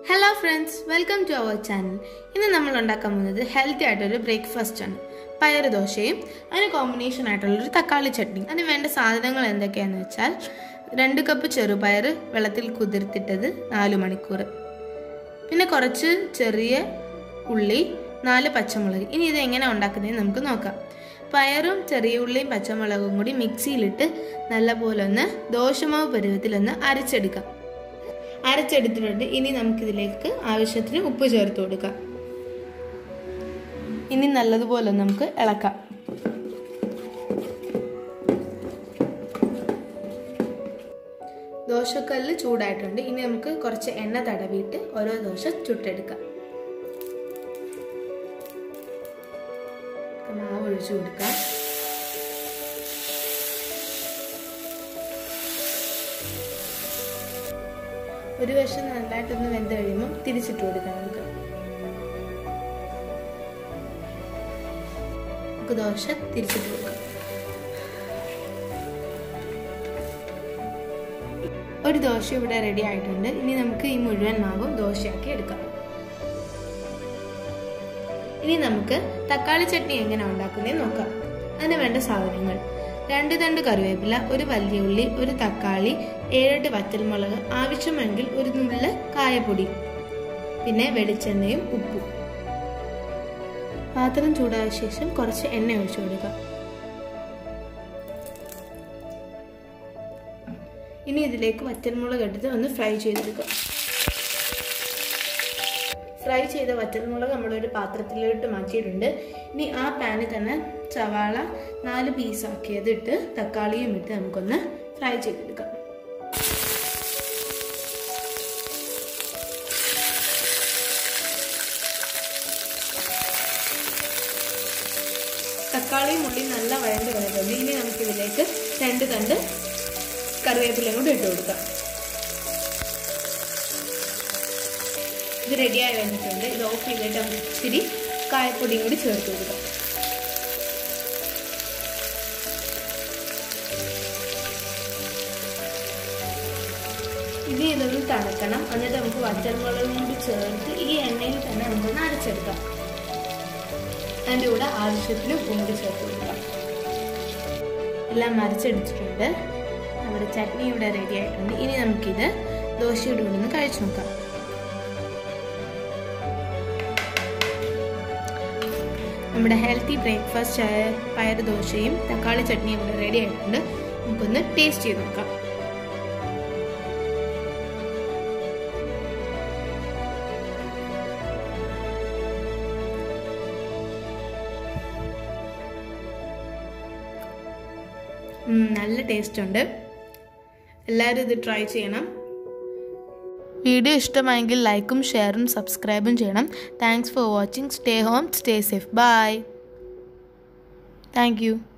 hello friends welcome to our channel ഇന്ന് നമ്മൾ ഉണ്ടാക്കാൻ പോകുന്നത് ഹെൽത്തി ആയിട്ടൊരു ബ്രേക്ക്ഫാസ്റ്റ് ആണ് പയർ ദോശയും അതിന് കോമ്പിനേഷൻ ആയിട്ടുള്ളൊരു തക്കാളി ചട്നി അതിന് വേണ്ട സാധനങ്ങൾ എന്തൊക്കെയാണെന്ന് വെച്ചാൽ രണ്ട് കപ്പ് ചെറുപയർ വെള്ളത്തിൽ കുതിർത്തിട്ടത് നാല് മണിക്കൂർ പിന്നെ കുറച്ച് ചെറിയ ഉള്ളി നാല് പച്ചമുളക് ഇനി ഇത് എങ്ങനെ ഉണ്ടാക്കുന്നതെന്ന് നമുക്ക് നോക്കാം പയറും ചെറിയ ഉള്ളിയും പച്ചമുളകും കൂടി മിക്സിയിലിട്ട് നല്ലപോലെ ഒന്ന് ദോശമാവ് പരുവത്തിലൊന്ന് അരച്ചെടുക്കാം അരച്ചെടുത്തിട്ടുണ്ട് ഇനി നമുക്കിതിലേക്ക് ആവശ്യത്തിന് ഉപ്പ് ചേർത്ത് കൊടുക്കാം ഇനി നല്ലതുപോലെ നമുക്ക് ഇളക്കാം ദോശക്കല്ല് ചൂടായിട്ടുണ്ട് ഇനി നമുക്ക് കുറച്ച് എണ്ണ തടവിയിട്ട് ഓരോ ദോശ ചുട്ടെടുക്കാം മാവ് ഒഴിച്ചു കൊടുക്കാം ഒരു വശം നന്നായിട്ടൊന്ന് വെന്ത് കഴിയുമ്പോൾ തിരിച്ചിട്ട് കൊടുക്കാം നമുക്ക് നമുക്ക് ദോശ തിരിച്ചിട്ട് കൊടുക്കാം ഒരു ദോശ ഇവിടെ റെഡി ആയിട്ടുണ്ട് ഇനി നമുക്ക് ഈ മുഴുവൻ മാവും ദോശയാക്കി എടുക്കാം ഇനി നമുക്ക് തക്കാളി ചട്നി എങ്ങനെ ഉണ്ടാക്കുന്നതെന്ന് നോക്കാം അതിന് വേണ്ട സാധനങ്ങൾ രണ്ട് തണ്ട് കറിവേപ്പില ഒരു വലിയ ഉള്ളി ഒരു തക്കാളി ഏഴെട്ട് വറ്റൽമുളക് ആവശ്യമെങ്കിൽ ഒരു നുള്ള് കായപ്പൊടി പിന്നെ വെളിച്ചെണ്ണയും ഉപ്പും പാത്രം ചൂടായ ശേഷം കുറച്ച് എണ്ണ ഒഴിച്ചു കൊടുക്കുക ഇനി ഇതിലേക്ക് വറ്റൽമുളക് എടുത്ത് ഒന്ന് ഫ്രൈ ചെയ്തെടുക്കുക ഫ്രൈ ചെയ്ത വറ്റൽമുളക് നമ്മളൊരു പാത്രത്തിലോട്ട് മാറ്റിയിട്ടുണ്ട് ഇനി ആ പാനിൽ തന്നെ സവാള നാല് പീസാക്കിയത് ഇട്ട് തക്കാളിയും ഇട്ട് നമുക്കൊന്ന് ഫ്രൈ ചെയ്തെടുക്കാം തക്കാളിയും ഉള്ളിയും നല്ല വഴണ്ട് വന്നിട്ടുണ്ട് ഇനി നമുക്കിതിലേക്ക് രണ്ട് തണ്ട് കറിവേപ്പിലയും കൂടി ഇട്ട് കൊടുക്കാം ഇത് റെഡിയായി വന്നിട്ടുണ്ട് ഇത് ഓഫ് ചെയ്തിട്ട് നമുക്ക് ഇച്ചിരി കായപ്പൊടിയും കൂടി ചേർത്ത് കൊടുക്കാം ഇനി ഇതൊന്ന് തണുക്കണം എന്നിട്ട് നമുക്ക് വറ്റൽമുളകും കൂടി ചേർത്ത് ഈ എണ്ണയിൽ തന്നെ നമുക്കൊന്ന് അരച്ചെടുക്കാം അതിൻ്റെ കൂടെ ആവശ്യത്തിന് ഉപ്പും കൂടി ചേർത്ത് കൊടുക്കാം എല്ലാം അരച്ചെടുത്തിട്ടുണ്ട് നമ്മുടെ ചട്നി ഇവിടെ റെഡി ആയിട്ടുണ്ട് ഇനി നമുക്കിത് ദോശയുടെ കൂടെ ഒന്ന് കഴിച്ചു നോക്കാം നമ്മുടെ ഹെൽത്തി ബ്രേക്ക്ഫാസ്റ്റ് ആയ പയർ ദോശയും തക്കാളി ചട്നിയും ഇവിടെ റെഡി ആയിട്ടുണ്ട് നമുക്കൊന്ന് ടേസ്റ്റ് ചെയ്ത് നോക്കാം നല്ല ടേസ്റ്റ് ഉണ്ട് എല്ലാവരും ഇത് ട്രൈ ചെയ്യണം വീഡിയോ ഇഷ്ടമായെങ്കിൽ ലൈക്കും ഷെയറും സബ്സ്ക്രൈബും ചെയ്യണം thanks for watching stay home stay safe bye thank U